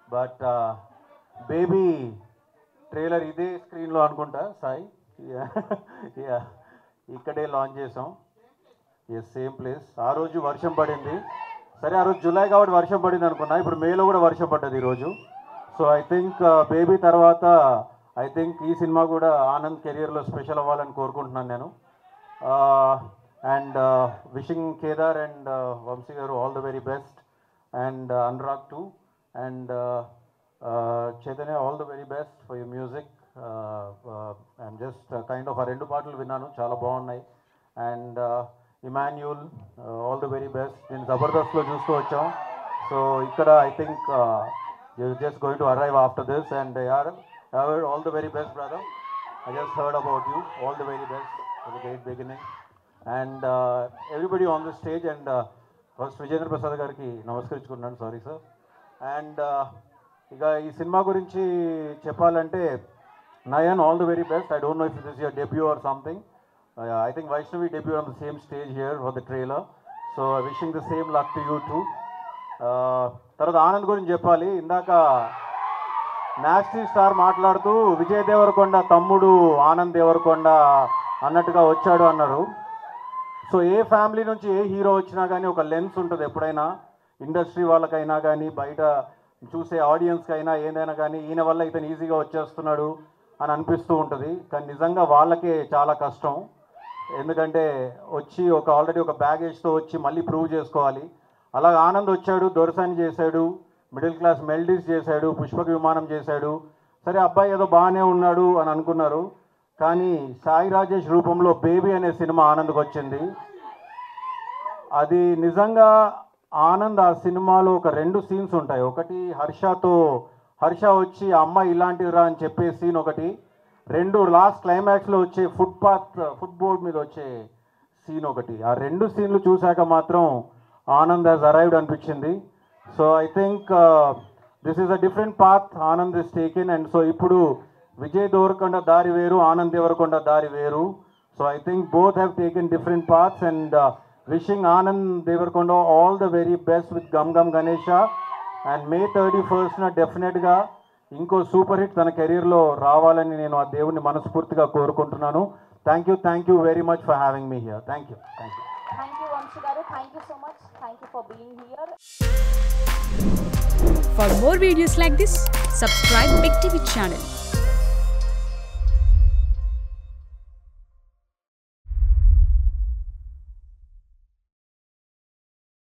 But baby trailer ఇదే స్క్రీన్లో అనుకుంటా సాయి యా ఇక్కడే లాంచ్ చేసాం ఎస్ సేమ్ ప్లేస్ ఆ రోజు వర్షం పడింది సరే ఆ రోజు జూలై కాబట్టి వర్షం పడింది అనుకున్నా ఇప్పుడు మేలో కూడా వర్షం పడ్డది ఈరోజు సో ఐ థింక్ బేబీ తర్వాత ఐ థింక్ ఈ సినిమా కూడా ఆనంద్ కెరియర్లో స్పెషల్ అవ్వాలని కోరుకుంటున్నాను నేను and wishing Kedar and Vamshi garu all the very best and Anurag too and Chaitanya all the very best for you music I'm just kind of ఆ రెండు పాటలు విన్నాను చాలా బాగున్నాయి and Emmanuel all the very best నేను జబర్దస్త్లో చూస్తూ వచ్చాం సో ఇక్కడ I think you just going to arrive after this and యార్ all the very best brother I just heard about you. All the very best for the great beginning. And uh, everybody on the stage and uh, first Vijendra Prasad గారికి నమస్కరించుకుంటున్నాను sorry sir and ఇక ఈ సినిమా గురించి చెప్పాలంటే Nayan all the very best I don't know if this your debut or something I think Vaishnavi debut on the same stage here for the trailer so wishing the same luck to you too తర్వాత ఆనంద్ గురించి చెప్పాలి ఇందాక national star మాట్లాడుతూ విజయ్ దేవరకొండ తమ్ముడు ఆనంద్ దేవరకొండ అన్నట్టుగా వచ్చాడు అన్నారు so ఏ family నుంచి ఏ హీరో వచ్చినా కానీ ఒక లెన్స్ ఉంటుంది ఎప్పుడైనా ఇండస్ట్రీ వాళ్ళకైనా కానీ బయట చూసే ఆడియన్స్కి అయినా ఏదైనా కానీ ఈయన వల్ల ఇతను ఈజీగా వచ్చేస్తున్నాడు అని అనిపిస్తూ ఉంటుంది కానీ నిజంగా వాళ్ళకే చాలా కష్టం ఎందుకంటే వచ్చి ఒక ఆల్రెడీ ఒక బ్యాగేజ్తో వచ్చి మళ్ళీ ప్రూవ్ చేసుకోవాలి అలాగ ఆనంద్ వచ్చాడు దొరసాని చేశాడు మిడిల్ క్లాస్ మెల్డీస్ చేశాడు పుష్పక విమానం చేశాడు సరే అబ్బాయి ఏదో బాగానే ఉన్నాడు అని అనుకున్నారు కానీ సాయి రాజేష్ రూపంలో బేబీ అనే సినిమా ఆనంద్కి వచ్చింది అది నిజంగా ఆనంద్ ఆ సినిమాలో ఒక రెండు సీన్స్ ఉంటాయి ఒకటి హర్షతో హర్ష వచ్చి అమ్మ ఇలాంటిదిరా అని చెప్పే సీన్ ఒకటి రెండు లాస్ట్ క్లైమాక్స్లో వచ్చే ఫుట్పాత్ ఫుట్బోర్డ్ మీద వచ్చే సీన్ ఒకటి ఆ రెండు సీన్లు చూశాక మాత్రం ఆనంద్ హాజ్ అరైవ్డ్ అనిపించింది so I think this is a different path Anand is taken and so ఇప్పుడు విజయ్ దేవరకొండ దారి వేరు ఆనంద్ దేవరకొండ దారి వేరు so I think both have taken different paths and wishing Anand Devarakonda all the very best with Gam Gam Ganesha and May thirty ఫస్ట్న డెఫినెట్గా ఇంకో super hit తన కెరీర్లో రావాలని నేను ఆ దేవుణ్ణి మనస్ఫూర్తిగా కోరుకుంటున్నాను thank you thank you very much for having me here thank you thank you Thank you, Vamshi Garu. Thank you so much. Thank you for being here. For more videos like this, subscribe Big TV channel